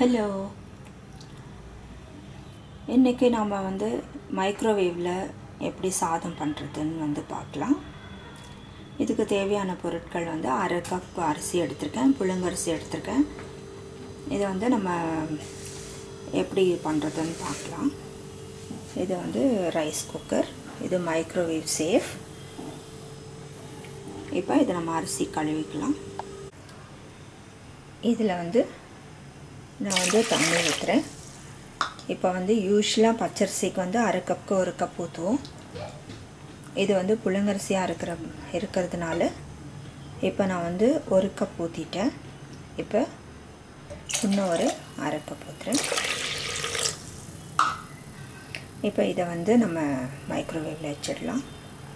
hello இன்றைக்கி நாம் வந்து மைக்ரோவேவில் எப்படி சாதம் பண்ணுறதுன்னு வந்து பார்க்கலாம் இதுக்கு தேவையான பொருட்கள் வந்து அரை கப் அரிசி எடுத்திருக்கேன் புழுங்கரிசி எடுத்திருக்கேன் இதை வந்து நம்ம எப்படி பண்ணுறதுன்னு பார்க்கலாம் இது வந்து ரைஸ் குக்கர் இது மைக்ரோவேவ் சேஃப் இப்போ இதை நம்ம அரிசி கழுவிக்கலாம் இதில் வந்து நான் வந்து தண்ணி ஊற்றுறேன் இப்போ வந்து யூஸ்வலாக பச்சரிசிக்கு வந்து அரை கப்புக்கு ஒரு கப் ஊற்றுவோம் இது வந்து புழுங்கரிசியாக இருக்கிற இருக்கிறதுனால இப்போ நான் வந்து ஒரு கப் ஊற்றிட்டேன் இப்போ இன்னும் ஒரு அரை கப் ஊற்றுறேன் இப்போ இதை வந்து நம்ம மைக்ரோவேவில் வச்சிடலாம்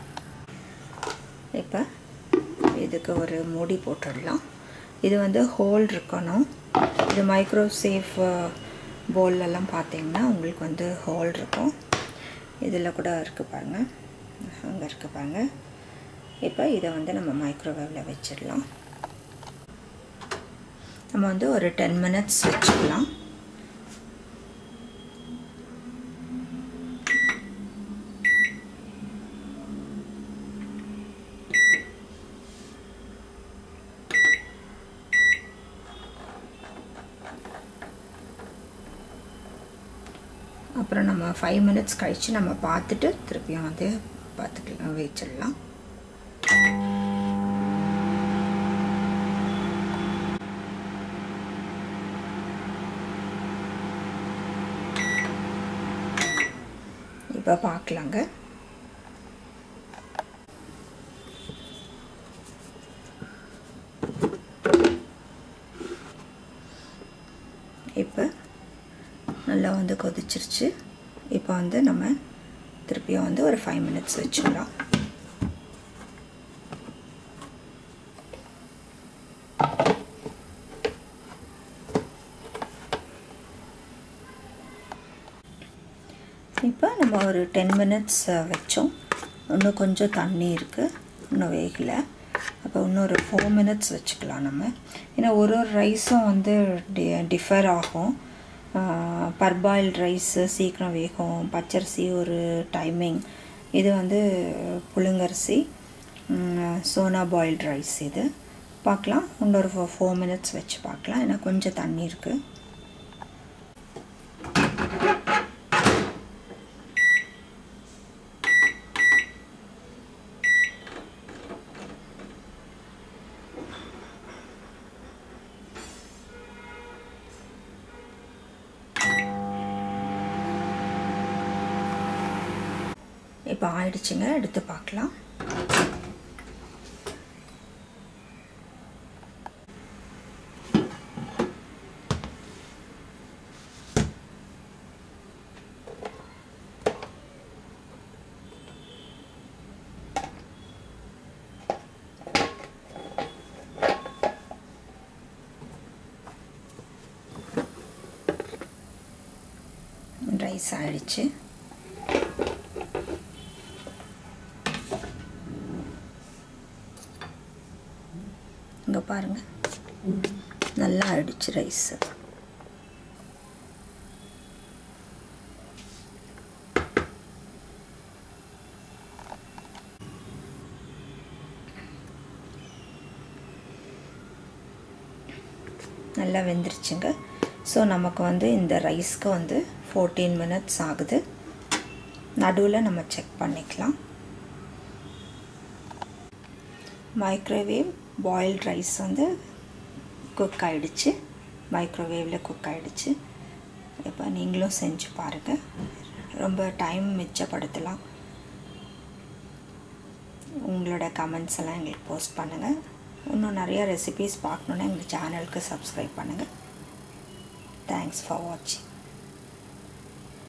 இப்போ இதுக்கு ஒரு மூடி போட்டுடலாம் இது வந்து ஹோல் இருக்கணும் இது மைக்ரோ சேஃப் போல்லெல்லாம் பார்த்தீங்கன்னா உங்களுக்கு வந்து ஹோல் இருக்கும் இதில் கூட இருக்குது பாருங்கள் அங்கே இருக்குது பாருங்கள் இப்போ இதை வந்து நம்ம மைக்ரோவேவில் வச்சிடலாம் நம்ம வந்து ஒரு டென் மினிட்ஸ் வச்சுக்கலாம் அப்புறம் நம்ம ஃபைவ் மினிட்ஸ் கழித்து நம்ம பார்த்துட்டு திருப்பியும் வந்து பார்த்துக்கலாம் வச்சிடலாம் இப்போ பார்க்கலாங்க இப்போ நல்லா வந்து கொதிச்சிருச்சு இப்போ வந்து நம்ம திருப்பியும் வந்து ஒரு ஃபைவ் மினிட்ஸ் வச்சுக்கலாம் இப்போ நம்ம ஒரு டென் மினிட்ஸ் வச்சோம் இன்னும் கொஞ்சம் தண்ணி இருக்குது இன்னும் வேகலை அப்போ இன்னொரு ஃபோர் மினிட்ஸ் வச்சுக்கலாம் நம்ம ஏன்னா ஒரு ஒரு ரைஸும் வந்து டி டிஃபர் ஆகும் பர்பாயில்ட் ரைஸு சீக்கிரம் வேகும் பச்சரிசி ஒரு டைமிங் இது வந்து புழுங்கரிசி சோனா பாயில்ட் ரைஸ் இது பார்க்கலாம் இன்னொரு ஃபோர் மினிட்ஸ் வச்சு பார்க்கலாம் ஏன்னா கொஞ்சம் தண்ணி இருக்குது இப்போ ஆயிடுச்சுங்க எடுத்து பார்க்கலாம் ரைஸ் ஆயிடுச்சு இங்கே பாருங்கள் நல்லா ஆயிடுச்சு ரைஸு நல்லா வெந்துருச்சுங்க ஸோ நமக்கு வந்து இந்த ரைஸ்க்கு வந்து ஃபோர்டீன் மினிட்ஸ் ஆகுது நடுவில் நம்ம செக் பண்ணிக்கலாம் மைக்ரோவேவ் பாயில்ட் ரைஸ் வந்து குக் ஆகிடுச்சு மைக்ரோவேவில் குக் ஆகிடுச்சு இப்போ நீங்களும் செஞ்சு பாருங்கள் ரொம்ப டைம் மிச்சப்படுத்தலாம் உங்களோட கமெண்ட்ஸ் எல்லாம் எங்களுக்கு போஸ்ட் பண்ணுங்கள் இன்னும் நிறைய ரெசிபீஸ் பார்க்கணுன்னா எங்கள் சேனலுக்கு சப்ஸ்கிரைப் பண்ணுங்கள் தேங்க்ஸ் ஃபார் வாட்சிங்